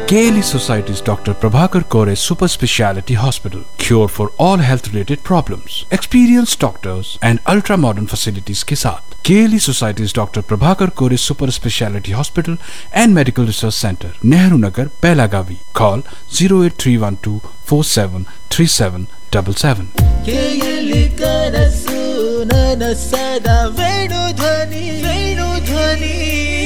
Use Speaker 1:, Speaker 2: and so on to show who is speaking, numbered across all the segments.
Speaker 1: KLE Society's Dr. Prabhakar Kore Super Speciality Hospital. Cure for all health related problems. Experienced doctors and ultra modern facilities के साथ KLE Society's Dr. Prabhakar Kore Super Speciality Hospital and Medical Research Center, Nehru Nagar, Pelagavi. Call 08312 473777.
Speaker 2: ಕೇಯಲಿ ಕನಸು ನನಸದ ವೇಣು ಧ್ವನಿ ವೇಣು ಧ್ವನಿ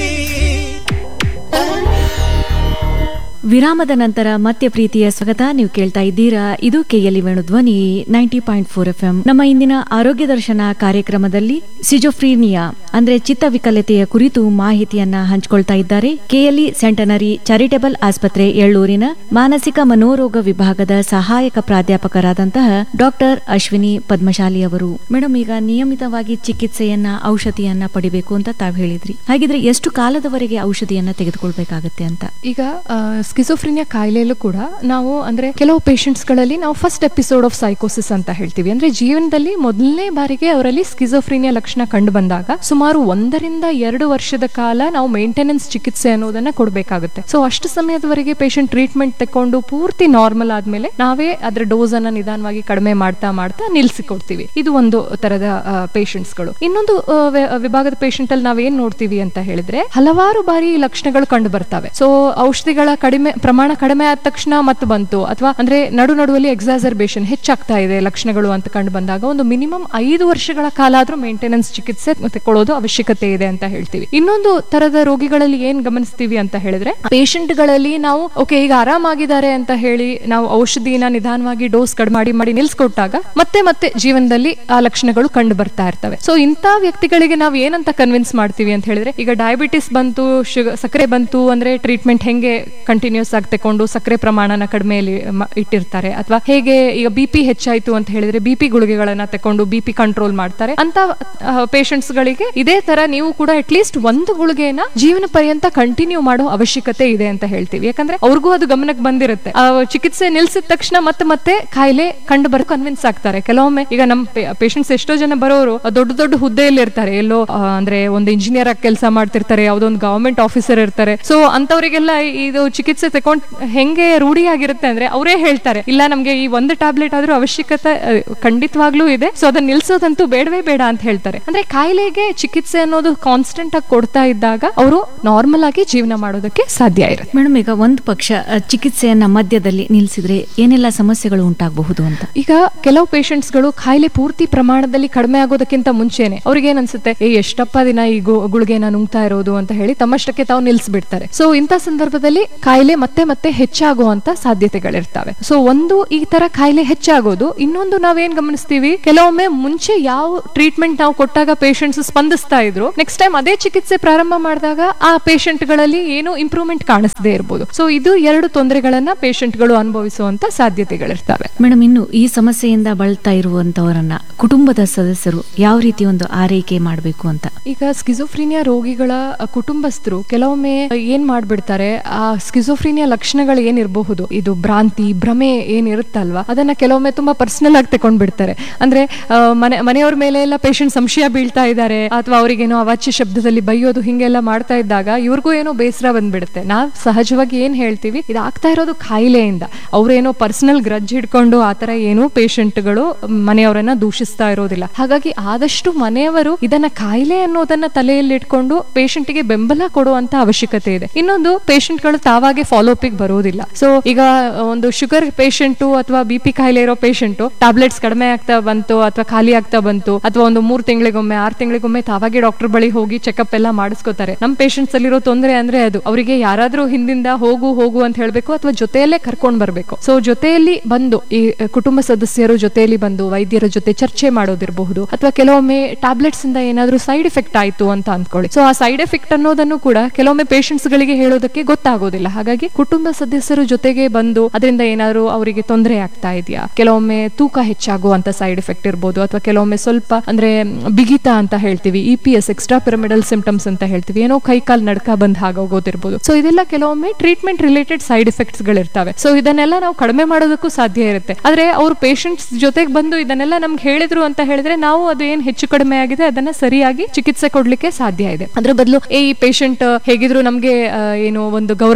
Speaker 3: ವಿರಾಮದ ನಂತರ ಮತ್ತೆ ಪ್ರೀತಿಯ ಸ್ವಾಗತ ನೀವು ಕೇಳ್ತಾ ಇದ್ದೀರಾ ಇದು ಕೆಎಲ್ಇ ವೇಣು ಧ್ವನಿ ನೈಂಟಿ ಪಾಯಿಂಟ್ ಫೋರ್ ಎಫ್ ನಮ್ಮ ಇಂದಿನ ಆರೋಗ್ಯ ದರ್ಶನ ಕಾರ್ಯಕ್ರಮದಲ್ಲಿ ಸಿಜೋಫ್ರೀನಿಯಾ ಅಂದ್ರೆ ಚಿತ್ತವಿಕಲತೆಯ ಕುರಿತು ಮಾಹಿತಿಯನ್ನ ಹಂಚಿಕೊಳ್ತಾ ಇದ್ದಾರೆ ಕೆಎಲ್ಇ ಸೆಂಟನರಿ ಚಾರಿಟಬಲ್ ಆಸ್ಪತ್ರೆ ಎಳ್ಳೂರಿನ ಮಾನಸಿಕ ಮನೋರೋಗ ವಿಭಾಗದ ಸಹಾಯಕ ಪ್ರಾಧ್ಯಾಪಕರಾದಂತಹ ಡಾಕ್ಟರ್ ಅಶ್ವಿನಿ ಪದ್ಮಶಾಲಿ ಅವರು ಮೇಡಮ್ ಈಗ ನಿಯಮಿತವಾಗಿ ಚಿಕಿತ್ಸೆಯನ್ನ ಔಷಧಿಯನ್ನ ಪಡಿಬೇಕು ಅಂತ ತಾವ್ ಹೇಳಿದ್ರಿ ಹಾಗಿದ್ರೆ ಎಷ್ಟು ಕಾಲದವರೆಗೆ ಔಷಧಿಯನ್ನ ತೆಗೆದುಕೊಳ್ಬೇಕಾಗತ್ತೆ ಅಂತ
Speaker 4: ಈಗ ಸ್ಕಿಸೋಫ್ರಿನಿಯಾ ಕಾಯಿಲೆಯಲ್ಲೂ ಕೂಡ ನಾವು ಅಂದ್ರೆ ಕೆಲವು patients ಗಳಲ್ಲಿ ನಾವು ಫಸ್ಟ್ ಎಪಿಸೋಡ್ ಆಫ್ ಸೈಕೋಸಿಸ್ ಅಂತ ಹೇಳ್ತೀವಿ ಅಂದ್ರೆ ಜೀವನದಲ್ಲಿ ಮೊದಲನೇ ಬಾರಿಗೆ ಅವರಲ್ಲಿ ಸ್ಕಿಸೋಫ್ರಿನಿಯಾ ಲಕ್ಷಣ ಕಂಡು ಬಂದಾಗ ಸುಮಾರು ಒಂದರಿಂದ ಎರಡು ವರ್ಷದ ಕಾಲ ನಾವು ಮೇಂಟೆನೆನ್ಸ್ ಚಿಕಿತ್ಸೆ ಅನ್ನೋದನ್ನ ಕೊಡಬೇಕಾಗುತ್ತೆ ಸೊ ಅಷ್ಟು ಸಮಯದವರೆಗೆ ಪೇಷಂಟ್ ಟ್ರೀಟ್ಮೆಂಟ್ ತಕೊಂಡು ಪೂರ್ತಿ ನಾರ್ಮಲ್ ಆದ್ಮೇಲೆ ನಾವೇ ಅದ್ರ ಡೋಸ್ ಅನ್ನ ನಿಧಾನವಾಗಿ ಕಡಿಮೆ ಮಾಡ್ತಾ ಮಾಡ್ತಾ ನಿಲ್ಸಿಕೊಡ್ತೀವಿ ಇದು ಒಂದು ತರದ ಪೇಷಂಟ್ಸ್ ಗಳು ಇನ್ನೊಂದು ಆ, ವೆ- ವಿಭಾಗದ ಪೇಷಂಟ್ ಅಲ್ಲಿ ನಾವೇನ್ ನೋಡ್ತೀವಿ ಅಂತ ಹೇಳಿದ್ರೆ ಹಲವಾರು ಬಾರಿ ಈ ಲಕ್ಷಣಗಳು ಕಂಡು ಬರ್ತವೆ ಸೊ ಔಷಧಿಗಳ ಕಡಿಮೆ ಪ್ರಮಾಣ ಕಡಿಮೆ ಆದ ತಕ್ಷಣ ಮತ್ತೆ ಬಂತು ಅಥವಾ ಅಂದ್ರೆ ನಡು ನಡುವಲ್ಲಿ ಎಕ್ಸಾಸರ್ಬೇಷನ್ ಹೆಚ್ಚಾಗ್ತಾ ಇದೆ ಲಕ್ಷಣಗಳು ಅಂತ ಕಂಡು ಬಂದಾಗ ಒಂದು ಮಿನಿಮಮ್ ಐದು ವರ್ಷಗಳ ಕಾಲ ಆದ್ರೂ ಮೇಂಟೆನೆನ್ಸ್ ಚಿಕಿತ್ಸೆ ತಗೊಳ್ಳೋದು ಅವಶ್ಯಕತೆ ಇದೆ ಅಂತ ಹೇಳ್ತೀವಿ ಇನ್ನೊಂದು ತರದ ರೋಗಿಗಳಲ್ಲಿ ಏನ್ ಗಮನಿಸ್ತೀವಿ ಅಂತ ಹೇಳಿದ್ರೆ patient ಗಳಲ್ಲಿ ನಾವು ಓಕೆ ಈಗ ಆರಾಮಾಗಿದ್ದಾರೆ ಅಂತ ಹೇಳಿ ನಾವು ಔಷಧಿನ ನಿಧಾನವಾಗಿ ಡೋಸ್ ಕಡಿಮೆ ಮಾಡಿ ಮಾಡಿ ನಿಲ್ಸ್ಕೊಟ್ಟಾಗ ಮತ್ತೆ ಮತ್ತೆ ಜೀವನದಲ್ಲಿ ಆ ಲಕ್ಷಣಗಳು ಕಂಡು ಬರ್ತಾ ಇರ್ತವೆ ಸೊ ಇಂಥ ವ್ಯಕ್ತಿಗಳಿಗೆ ನಾವು ಏನಂತ ಕನ್ವಿನ್ಸ್ ಮಾಡ್ತೀವಿ ಅಂತ ಹೇಳಿದ್ರೆ ಈಗ ಡಯಾಬಿಟಿಸ್ ಬಂತು ಶುಗರ್ ಸಕ್ಕರೆ ಬಂತು ಅಂದ್ರೆ ಟ್ರೀಟ್ಮೆಂಟ್ ಹೆಂಗೆ ಕಂಟಿನ್ಯೂಸ್ ಆಗಿ ತಕೊಂಡು ಸಕ್ಕರೆ ಪ್ರಮಾಣನ ಕಡಿಮೆಯಲ್ಲಿ ಮ- ಇಟ್ಟಿರ್ತಾರೆ ಅಥವಾ ಹೇಗೆ ಈಗ ಬಿ ಪಿ ಹೆಚ್ಚಾಯ್ತು ಅಂತ ಹೇಳಿದ್ರೆ ಬಿ ಪಿ ಗುಳಿಗೆಗಳನ್ನ ತಕೊಂಡು ಬಿ ಪಿ ಕಂಟ್ರೋಲ್ ಮಾಡ್ತಾರೆ ಅಂತ ಪೇಷಂಟ್ಸ್ ಗಳಿಗೆ ಇದೇ ತರ ನೀವು ಕೂಡ ಅಟ್ಲೀಸ್ಟ್ ಒಂದು ಗುಳಿಗೆನ ಜೀವನ ಪರ್ಯಂತ ಕಂಟಿನ್ಯೂ ಮಾಡೋ ಅವಶ್ಯಕತೆ ಇದೆ ಅಂತ ಹೇಳ್ತೀವಿ ಯಾಕಂದ್ರೆ ಅವ್ರಿಗೂ ಅದು ಗಮನಕ್ಕೆ ಬಂದಿರುತ್ತೆ ಆ ಚಿಕಿತ್ಸೆ ನಿಲ್ಸಿದ ತಕ್ಷಣ ಮತ್ತೆ ಮತ್ತೆ ಕಾಯಿಲೆ ಕಂಡು ಬರೋ ಕನ್ವಿನ್ಸ್ ಆಗ್ತಾರೆ ಕೆಲವೊಮ್ಮೆ ಈಗ ನಮ್ಮ ಪೇಷಂಟ್ಸ್ ಎಷ್ಟೋ ಜನ ಬರೋರು ಆ, ದೊಡ್ಡ ದೊಡ್ಡ ಹುದ್ದೆಯಲ್ಲಿ ಇರ್ತಾರೆ ಎಲ್ಲೋ ಆ, ಅಂದ್ರೆ ಒಂದು ಇಂಜಿನಿಯರ್ ಆಗಿ ಕೆಲಸ ಮಾಡ್ತಿರ್ತಾರೆ ಯಾವ್ದೋ ಒಂದು ಗವರ್ಮೆಂಟ್ ಆಫೀಸರ್ ಇರ್ತಾರೆ ಸೊ ಅಂತವರಿಗೆಲ್ಲ ಇದು ಚಿಕಿತ್ಸೆ ತಕೊಂಡ್ ಹೆಂಗೆ ರೂಢಿಯಾಗಿರುತ್ತೆ ಅಂದ್ರೆ ಅವರೇ ಹೇಳ್ತಾರೆ ಇಲ್ಲ ನಮ್ಗೆ ಈ ಒಂದು ಟ್ಯಾಬ್ಲೆಟ್ ಆದ್ರೂ ಅವಶ್ಯಕತೆ ಆ, ಖಂಡಿತವಾಗ್ಲೂ ಇದೆ ಸೊ ಅದನ್ನ ನಿಲ್ಸೋದಂತೂ ಬೇಡವೇ ಬೇಡ ಅಂತ ಹೇಳ್ತಾರೆ ಅಂದ್ರೆ ಕಾಯಿಲೆಗೆ ಚಿಕಿತ್ಸೆ ಅನ್ನೋದು ಕಾನ್ಸ್ಟೆಂಟ್ ಆಗಿ ಕೊಡ್ತಾ ಇದ್ದಾಗ ಅವರು ನಾರ್ಮಲ್ ಆಗಿ ಜೀವನ ಮಾಡೋದಕ್ಕೆ ಸಾಧ್ಯ ಇರುತ್ತೆ
Speaker 3: ಮೇಡಮ್ ಈಗ ಒಂದು ಪಕ್ಷ ಅ, ಚಿಕಿತ್ಸೆಯನ್ನ ಮಧ್ಯದಲ್ಲಿ ನಿಲ್ಲಿಸಿದ್ರೆ ಏನೆಲ್ಲ ಸಮಸ್ಯೆಗಳು ಉಂಟಾಗಬಹುದು ಅಂತ
Speaker 4: ಈಗ ಕೆಲವು patients ಗಳು ಕಾಯಿಲೆ ಪೂರ್ತಿ ಪ್ರಮಾಣದಲ್ಲಿ ಕಡಿಮೆ ಆಗೋದಕ್ಕಿಂತ ಮುಂಚೆನೆ ಅವ್ರಿಗೆ ಏನ್ ಅನ್ಸುತ್ತೆ ಏ ಎಷ್ಟಪ್ಪ ದಿನ ಈ ಗು- ಗುಳಿಗೆನ ನುಂಗ್ತಾ ಇರೋದು ಅಂತ ಹೇಳಿ ತಮ್ಮಷ್ಟಕ್ಕೆ ತಾವು ನಿಲ್ಸ್ಬಿಡ್ತಾರೆ ಸೊ ಇಂಥ ಸಂದರ್ಭದಲ್ಲಿ ಕಾಯಿಲೆ ಮತ್ತೆ ಮತ್ತೆ ಹೆಚ್ಚಾಗುವಂತ ಸಾಧ್ಯತೆಗಳಿರ್ತವೆ ಸೊ ಒಂದು ಈ ತರ ಕಾಯಿಲೆ ಹೆಚ್ಚಾಗೋದು ಇನ್ನೊಂದು ನಾವೇನ್ ಗಮನಿಸ್ತೀವಿ ಕೆಲವೊಮ್ಮೆ ಮುಂಚೆ ಯಾವ ಟ್ರೀಟ್ಮೆಂಟ್ ನಾವು ಕೊಟ್ಟಾಗ ಪೇಷಂಟ್ಸ್ ಸ್ಪಂದಿಸ್ತಾ ಇದ್ರು ನೆಕ್ಸ್ಟ್ ಟೈಮ್ ಅದೇ ಚಿಕಿತ್ಸೆ ಪ್ರಾರಂಭ ಮಾಡಿದಾಗ ಆ patient ಗಳಲ್ಲಿ ಏನು ಇಂಪ್ರೂವ್ಮೆಂಟ್ ಕಾಣಿಸದೇ ಇರ್ಬೋದು ಸೊ ಇದು ಎರಡು ತೊಂದರೆಗಳನ್ನ ಪೇಷಂಟ್ಗಳು ಅನುಭವಿಸುವಂತ ಸಾಧ್ಯತೆಗಳಿರ್ತವೆ
Speaker 3: ಮೇಡಮ್ ಇನ್ನು ಈ ಸಮಸ್ಯೆಯಿಂದ ಬಳಲ್ತಾ ಇರುವಂತವರನ್ನ ಕುಟುಂಬದ ಸದಸ್ಯರು ಯಾವ ರೀತಿ ಒಂದು ಆರೈಕೆ ಮಾಡಬೇಕು ಅಂತ
Speaker 4: ಈಗ ಸ್ಕಿಜೋಫ್ರೀನಿಯಾ ರೋಗಿಗಳ ಅ, ಕುಟುಂಬಸ್ಥರು ಕೆಲವೊಮ್ಮೆ ಏನ್ ಮಾಡ್ಬಿಡ್ತಾರೆ ಆ ಸ್ಕಿಜೋಫ್ರೀನಿಯಾ ಲಕ್ಷಣಗಳು ಏನಿರಬಹುದು ಇದು ಭ್ರಾಂತಿ ಭ್ರಮೆ ಏನಿರುತ್ತಲ್ವಾ ಅದನ್ನ ಕೆಲವೊಮ್ಮೆ ತುಂಬಾ ಪರ್ಸನಲ್ ಆಗಿ ತಕೊಂಡ್ಬಿಡ್ತಾರೆ ಅಂದ್ರೆ ಆ, ಮನೆ ಮನೆಯವ್ರ ಮೇಲೆ ಎಲ್ಲ ಪೇಷಂಟ್ ಸಂಶಯ ಬೀಳ್ತಾ ಇದ್ದಾರೆ ಅಥವಾ ಅವರಿಗೇನೋ ಅವಾಚ್ಯ ಶಬ್ದದಲ್ಲಿ ಬೈಯೋದು ಹಿಂಗೆಲ್ಲ ಮಾಡ್ತಾ ಇದ್ದಾಗ ಇವ್ರಿಗೂ ಏನೋ ಬೇಸರ ಬಂದ್ಬಿಡುತ್ತೆ ನಾವ್ ಸಹಜವಾಗಿ ಏನ್ ಹೇಳ್ತೀವಿ ಇದು ಆಗ್ತಾ ಇರೋದು ಕಾಯಿಲೆಯಿಂದ ಅವ್ರೇನೋ ಪರ್ಸನಲ್ ಗ್ರಜ್ ಹಿಡ್ಕೊಂಡು ಆತರ ಏನೂ ಪೇಷಂಟ್ಗಳು ಮನೆಯವರನ್ನ ದೂಷಿಸ್ತಾ ಇರೋದಿಲ್ಲ ಹಾಗಾಗಿ ಆದಷ್ಟು ಮನೆಯವರು ಇದನ್ನ ಕಾಯಿಲೆ ಅನ್ನೋದನ್ನ ತಲೆಯಲ್ಲಿ ಇಟ್ಕೊಂಡು ಪೇಷಂಟ್ಗೆ ಬೆಂಬಲ ಕೊಡುವಂತ ಅವಶ್ಯಕತೆ ಇದೆ ಇನ್ನೊಂದು ಪೇಷಂಟ್ಗಳು ತಾವಾಗೆ ಫಾಲೋ ಅಪ್ ಬರೋದಿಲ್ಲ ಸೊ ಈಗ ಒಂದು ಶುಗರ್ ಪೇಷಂಟು ಅಥವಾ ಬಿ ಪಿ ಕಾಯಿಲೆ ಇರೋ ಪೇಷಂಟು ಟ್ಯಾಬ್ಲೆಟ್ಸ್ ಕಡಿಮೆ ಆಗ್ತಾ ಬಂತು ಅಥವಾ ಖಾಲಿ ಆಗ್ತಾ ಬಂತು ಅಥವಾ ಒಂದು ಮೂರ್ ತಿಂಗಳಿಗೊಮ್ಮೆ ಆರ್ ತಿಂಗಳಿಗೊಮ್ಮೆ ತಾವಾಗೆ ಡಾಕ್ಟರ್ ಬಳಿ ಹೋಗಿ ಚೆಕಪ್ ಎಲ್ಲ ಮಾಡಿಸ್ಕೋತಾರೆ ನಮ್ ಪೇಷಂಟ್ಸ್ ಅಲ್ಲಿರೋ ತೊಂದರೆ ಅಂದ್ರೆ ಅದು ಅವರಿಗೆ ಯಾರಾದ್ರೂ ಹಿಂದಿಂದ ಹೋಗು ಹೋಗು ಅಂತ ಹೇಳ್ಬೇಕು ಅಥವಾ ಜೊತೆಯಲ್ಲೇ ಕರ್ಕೊಂಡ್ ಬರ್ಬೇಕು ಸೊ ಜೊತೆಯಲ್ಲಿ ಬಂದು ಈ ಕುಟುಂಬ ಸದಸ್ಯರು ಜೊತೆಯಲ್ಲಿ ಬಂದು ವೈದ್ಯರ ಜೊತೆ ಚರ್ಚೆ ಮಾಡೋದಿರಬಹುದು ಅಥವಾ ಕೆಲವೊಮ್ಮೆ ಟ್ಯಾಬ್ಲೆಟ್ಸ್ ಇಂದ ಏನಾದ್ರೂ ಸೈಡ್ ಎಫೆಕ್ಟ್ ಆಯ್ತು ಅಂತ ಅಂದ್ಕೊಳ್ಳಿ ಸೊ ಆ ಸೈಡ್ ಎಫೆಕ್ಟ್ ಅನ್ನೋದನ್ನು ಕೂಡ ಕೆಲವೊಮ್ಮೆ ಪೇಷಂಟ್ಸ್ ಗಳಿಗೆ ಹೇಳೋದಕ್ಕೆ ಗೊತ್ತಾಗೋದಿಲ್ಲ ಹಾಗಾಗಿ ಕುಟುಂಬ ಸದಸ್ಯರು ಜೊತೆಗೆ ಬಂದು ಅದರಿಂದ ಏನಾದ್ರು ಅವರಿಗೆ ತೊಂದರೆ ಆಗ್ತಾ ಇದೆಯಾ ಕೆಲವೊಮ್ಮೆ ತೂಕ ಹೆಚ್ಚಾಗುವಂತ ಸೈಡ್ ಎಫೆಕ್ಟ್ ಇರ್ಬೋದು ಅಥವಾ ಕೆಲವೊಮ್ಮೆ ಸ್ವಲ್ಪ ಅಂದ್ರೆ ಮ್, ಬಿಗಿತ ಅಂತ ಹೇಳ್ತೀವಿ E P S extra pyramidal symptoms ಅಂತ ಹೇಳ್ತೀವಿ ಏನೋ ಕೈ ಕಾಲ್ ನಡ್ಕ ಬಂದ್ ಹಾಗೋಗೋದಿರ್ಬೋದು ಸೊ ಇದೆಲ್ಲ ಕೆಲವೊಮ್ಮೆ ಟ್ರೀಟ್ಮೆಂಟ್ ರಿಲೇಟೆಡ್ ಸೈಡ್ ಎಫೆಕ್ಟ್ಸ್ ಗಳಿರ್ತವೆ ಸೊ ಇದನ್ನೆಲ್ಲ ನಾವು ಕಡಿಮೆ ಮಾಡೋದಕ್ಕೂ ಸಾಧ್ಯ ಇರುತ್ತೆ ಆದ್ರೆ ಅವ್ರ ಪೇಷಂಟ್ಸ್ ಜೊತೆಗೆ ಬಂದು ಇದನ್ನೆಲ್ಲ ನಮ್ಗೆ ಹೇಳಿದ್ರು ಅಂತ ಹೇಳಿದ್ರೆ ನಾವು ಅದು ಏನ್ ಹೆಚ್ಚು ಕಡಿಮೆ ಆಗಿದೆ ಅದನ್ನ ಸರಿಯಾಗಿ ಚಿಕಿತ್ಸೆ ಕೊಡ್ಲಿಕ್ಕೆ ಸಾಧ್ಯ ಇದೆ ಅದ್ರ ಬದಲು ಏ ಈ ಪೇಷಂಟ್ ಹೇಗಿದ್ರು ನಮ್ಗೆ ಆ, ಏನು ಒಂದು ಗೌರವನ ಕೊಡೋ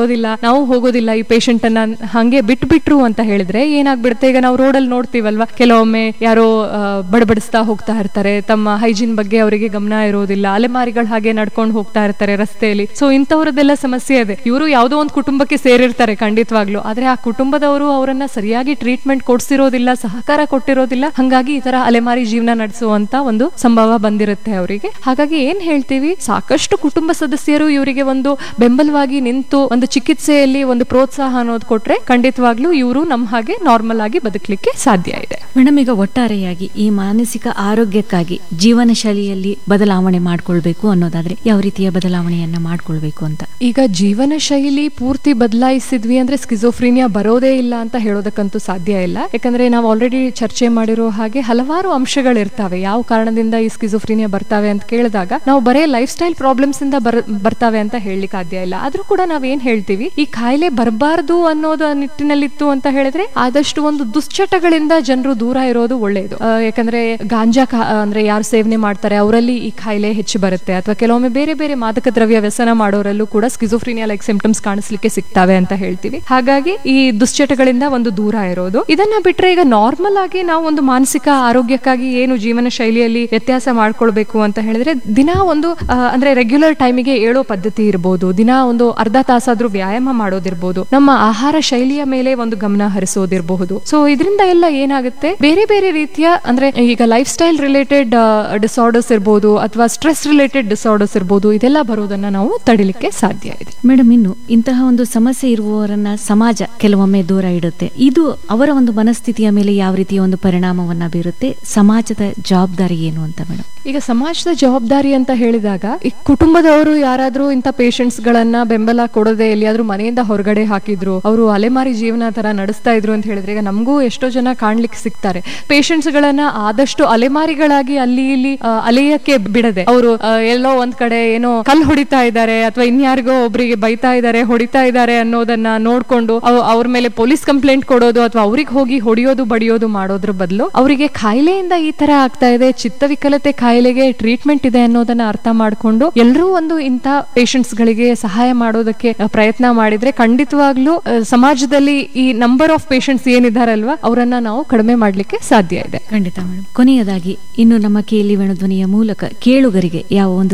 Speaker 4: ಕೊಡೋದಿಲ್ಲ ನಾವು ಹೋಗೋದಿಲ್ಲ ಈ ಪೇಷಂಟ್ ಅನ್ನ ಹಂಗೆ ಬಿಟ್ಬಿಟ್ರು ಅಂತ ಹೇಳಿದ್ರೆ ಏನಾಗ್ಬಿಡುತ್ತೆ ಈಗ ನಾವು ರೋಡಲ್ಲಿ ನೋಡ್ತೀವಲ್ವಾ ಕೆಲವೊಮ್ಮೆ ಯಾರೋ ಆ, ಬಡಬಡಿಸ್ತಾ ಹೋಗ್ತಾ ಇರ್ತಾರೆ ತಮ್ಮ ಹೈಜೀನ್ ಬಗ್ಗೆ ಅವರಿಗೆ ಗಮನ ಇರೋದಿಲ್ಲ ಅಲೆಮಾರಿಗಳು ಹಾಗೆ ನಡ್ಕೊಂಡು ಹೋಗ್ತಾ ಇರ್ತಾರೆ ರಸ್ತೆಯಲ್ಲಿ ಸೊ ಇಂಥವ್ರದ್ದೆಲ್ಲ ಸಮಸ್ಯೆ ಇದೆ ಇವರು ಯಾವುದೋ ಒಂದು ಕುಟುಂಬಕ್ಕೆ ಸೇರಿರ್ತಾರೆ ಖಂಡಿತವಾಗ್ಲು ಆದ್ರೆ ಆ ಕುಟುಂಬದವರು ಅವರನ್ನ ಸರಿಯಾಗಿ ಟ್ರೀಟ್ಮೆಂಟ್ ಕೊಡ್ಸಿರೋದಿಲ್ಲ ಸಹಕಾರ ಕೊಟ್ಟಿರೋದಿಲ್ಲ ಹಂಗಾಗಿ ಈ ತರ ಅಲೆಮಾರಿ ಜೀವನ ನಡೆಸುವಂತ ಒಂದು ಸಂಭವ ಬಂದಿರುತ್ತೆ ಅವರಿಗೆ ಹಾಗಾಗಿ ಏನ್ ಹೇಳ್ತೀವಿ ಸಾಕಷ್ಟು ಕುಟುಂಬ ಸದಸ್ಯರು ಇವರಿಗೆ ಒಂದು ಬೆಂಬಲವಾಗಿ ನಿಂತು ಒಂದು ಚಿಕಿತ್ಸೆಯಲ್ಲಿ ಒಂದು ಪ್ರೋತ್ಸಾಹ ಅನ್ನೋದು ಕೊಟ್ರೆ ಖಂಡಿತವಾಗ್ಲೂ ಇವರು ನಮ್ಮ ಹಾಗೆ ನಾರ್ಮಲ್ ಆಗಿ ಬದುಕಲಿಕ್ಕೆ ಸಾಧ್ಯ ಇದೆ
Speaker 3: ಮೇಡಮ್ ಈಗ ಒಟ್ಟಾರೆಯಾಗಿ ಈ ಮಾನಸಿಕ ಆರೋಗ್ಯಕ್ಕಾಗಿ ಜೀವನ ಶೈಲಿಯಲ್ಲಿ ಬದಲಾವಣೆ ಮಾಡ್ಕೊಳ್ಬೇಕು ಅನ್ನೋದಾದ್ರೆ ಯಾವ ರೀತಿಯ ಬದಲಾವಣೆಯನ್ನ ಮಾಡ್ಕೊಳ್ಬೇಕು ಅಂತ
Speaker 4: ಈಗ ಜೀವನ ಶೈಲಿ ಪೂರ್ತಿ ಬದಲಾಯಿಸಿದ್ವಿ ಅಂದ್ರೆ ಸ್ಕಿಜೋಫ್ರೀನಿಯಾ ಬರೋದೇ ಇಲ್ಲ ಅಂತ ಹೇಳೋದಕ್ಕಂತೂ ಸಾಧ್ಯ ಇಲ್ಲ ಯಾಕಂದ್ರೆ ನಾವು ಆಲ್ರೆಡಿ ಚರ್ಚೆ ಮಾಡಿರೋ ಹಾಗೆ ಹಲವಾರು ಅಂಶಗಳಿರ್ತವೆ ಯಾವ ಕಾರಣದಿಂದ ಈ ಸ್ಕಿಜೋಫ್ರೀನಿಯಾ ಬರ್ತಾವೆ ಅಂತ ಕೇಳಿದಾಗ ನಾವು ಬರೇ ಲೈಫ್ ಸ್ಟೈಲ್ ಪ್ರಾಬ್ಲಮ್ಸ್ ಇಂದ ಬರ್ ಬರ್ತಾವೆ ಅಂತ ಹೇಳಲಿಕ್ಕೆ ಸಾಧ್ಯ ಇಲ್ಲ ಆದ್ರೂ ಕೂಡ ನಾವೇನ್ ಹೇಳ್ತೀವಿ ಈ ಕಾಯಿಲೆ ಬರಬಾರ್ದು ಅನ್ನೋದು ನಿಟ್ಟಿನಲ್ಲಿತ್ತು ಅಂತ ಹೇಳಿದ್ರೆ ಆದಷ್ಟು ಒಂದು ದುಶ್ಚಟಗಳಿಂದ ಜನರು ದೂರ ಇರೋದು ಒಳ್ಳೆಯದು ಆ, ಯಾಕಂದ್ರೆ ಗಾಂಜಾ ಕಾ- ಅಂದ್ರೆ ಯಾರು ಸೇವನೆ ಮಾಡ್ತಾರೆ ಅವರಲ್ಲಿ ಈ ಕಾಯಿಲೆ ಹೆಚ್ಚು ಬರುತ್ತೆ ಅಥವಾ ಕೆಲವೊಮ್ಮೆ ಬೇರೆ ಬೇರೆ ಮಾದಕ ದ್ರವ್ಯ ವ್ಯಸನ ಮಾಡೋರಲ್ಲೂ ಕೂಡ ಸ್ಕಿಜೋಫ್ರೀನಿಯಾ ಲೈಕ್ ಸಿಂಪ್ಟಮ್ಸ್ ಕಾಣಿಸ್ಲಿಕ್ಕೆ ಸಿಗ್ತವೆ ಅಂತ ಹೇಳ್ತೀವಿ ಹಾಗಾಗಿ ಈ ದುಶ್ಚಟಗಳಿಂದ ಒಂದು ದೂರ ಇರೋದು ಇದನ್ನ ಬಿಟ್ರೆ ಈಗ ನಾರ್ಮಲ್ ಆಗಿ ನಾವು ಒಂದು ಮಾನಸಿಕ ಆರೋಗ್ಯಕ್ಕಾಗಿ ಏನು ಜೀವನ ಶೈಲಿಯಲ್ಲಿ ವ್ಯತ್ಯಾಸ ಮಾಡ್ಕೊಳ್ಬೇಕು ಅಂತ ಹೇಳಿದ್ರೆ ದಿನ ಒಂದು ಆ, ಅಂದ್ರೆ ರೆಗ್ಯುಲರ್ ಟೈಮಿಗೆ ಏಳೋ ಪದ್ಧತಿ ಇರ್ಬೋದು ದಿನ ಒಂದು ಅರ್ಧ ತಾಸಾದ್ರೂ ವ್ಯಾಯಾಮ ಮಾಡೋದಿರ್ಬೋದು ನಮ್ಮ ಆಹಾರ ಶೈಲಿಯ ಮೇಲೆ ಒಂದು ಗಮನ ಹರಿಸೋದಿರಬಹುದು ಸೊ ಇದರಿಂದ ಎಲ್ಲ ಏನಾಗುತ್ತೆ ಬೇರೆ ಬೇರೆ ರೀತಿಯ ಅಂದ್ರೆ ಈಗ ಲೈಫ್ ಸ್ಟೈಲ್ ರಿಲೇಟೆಡ್ ಡಿಸಾರ್ಡರ್ಸ್ ಇರ್ಬೋದು ಅಥವಾ ಸ್ಟ್ರೆಸ್ ರಿಲೇಟೆಡ್ ಡಿಸಾರ್ಡರ್ಸ್ ಇರ್ಬೋದು ಇದೆಲ್ಲ ಬರೋದನ್ನ ನಾವು ತಡಿಲಿಕ್ಕೆ ಸಾಧ್ಯ ಇದೆ
Speaker 3: ಮೇಡಮ್ ಇನ್ನು ಇಂತಹ ಒಂದು ಸಮಸ್ಯೆ ಇರುವವರನ್ನ ಸಮಾಜ ಕೆಲವೊಮ್ಮೆ ದೂರ ಇಡುತ್ತೆ ಇದು ಅವರ ಒಂದು ಮನಸ್ಥಿತಿಯ ಮೇಲೆ ಯಾವ ರೀತಿಯ ಒಂದು ಪರಿಣಾಮವನ್ನ ಬೀರುತ್ತೆ ಸಮಾಜದ ಜವಾಬ್ದಾರಿ ಏನು ಅಂತ ಮೇಡಮ್
Speaker 4: ಈಗ ಸಮಾಜದ ಜವಾಬ್ದಾರಿ ಅಂತ ಹೇಳಿದಾಗ ಈ ಕುಟುಂಬದವರು ಯಾರಾದ್ರೂ ಇಂಥ ಪೇಷಂಟ್ಸ್ ಗಳನ್ನ ಬೆಂಬಲ ಕೊಡದೆ ಎಲ್ಲಿಯಾದ್ರೂ ಮನೆಯಿಂದ ಹೊರಗಡೆ ಹಾಕಿದ್ರು ಅವರು ಅಲೆಮಾರಿ ಜೀವನ ತರ ನಡೆಸ್ತಾ ಇದ್ರು ಅಂತ ಹೇಳಿದ್ರೆ ಈಗ ನಮಗೂ ಎಷ್ಟೋ ಜನ ಕಾಣ್ಲಿಕ್ಕೆ ಸಿಗ್ತಾರೆ ಪೇಷಂಟ್ಸ್ ಗಳನ್ನ ಆದಷ್ಟು ಅಲೆಮಾರಿಗಳಾಗಿ ಅಲ್ಲಿ ಇಲ್ಲಿ ಆ, ಅಲೆಯಕ್ಕೆ ಬಿಡದೆ ಅವರು ಎಲ್ಲೋ ಒಂದ್ ಕಡೆ ಏನೋ ಕಲ್ ಹೊಡಿತಾ ಇದ್ದಾರೆ ಅಥವಾ ಇನ್ಯಾರಿಗೋ ಒಬ್ರಿಗೆ ಬೈತಾ ಇದ್ದಾರೆ ಹೊಡಿತಾ ಇದ್ದಾರೆ ಅನ್ನೋದನ್ನ ನೋಡ್ಕೊಂಡು ಅವ್- ಅವ್ರ ಮೇಲೆ ಪೊಲೀಸ್ ಕಂಪ್ಲೇಂಟ್ ಕೊಡೋದು ಅಥವಾ ಅವ್ರಿಗೆ ಹೋಗಿ ಹೊಡಿಯೋದು ಬಡಿಯೋದು ಮಾಡೋದ್ರ ಬದಲು ಅವರಿಗೆ ಕಾಯಿಲೆಯಿಂದ ಈ ತರ ಆಗ್ತಾ ಇದೆ ಚಿತ್ತವಿಕಲತೆ ಕಾಯಿಲೆಗೆ ಟ್ರೀಟ್ಮೆಂಟ್ ಇದೆ ಅನ್ನೋದನ್ನ ಅರ್ಥ ಮಾಡ್ಕೊಂಡು ಎಲ್ಲರೂ ಒಂದು ಇಂಥ ಪೇಷಂಟ್ಸ್ ಗಳಿಗೆ ಸಹಾಯ ಮಾಡೋದಕ್ಕೆ ಅಹ್, ಪ್ರಯತ್ನ ಮಾಡಿದ್ರೆ ಖಂಡಿತವಾಗ್ಲೂ ಅಹ್, ಸಮಾಜದಲ್ಲಿ ಈ ನಂಬರ್ ಆಫ್ ಪೇಷಂಟ್ಸ್ ಏನಿದಾರಲ್ವಾ ಅವರನ್ನ ನಾವು ಕಡಿಮೆ ಮಾಡ್ಲಿಕ್ಕೆ ಸಾಧ್ಯ ಇದೆ
Speaker 3: ಖಂಡಿತ ಮೇಡಮ್ ಕೊನೆಯದಾಗಿ ಇನ್ನು ನಮ್ಮ ಕೇಳಿ ವೇಣುಧ್ವನಿಯ ಮೂಲಕ ಕೇಳುಗರಿಗೆ ಯಾವ ಒಂದು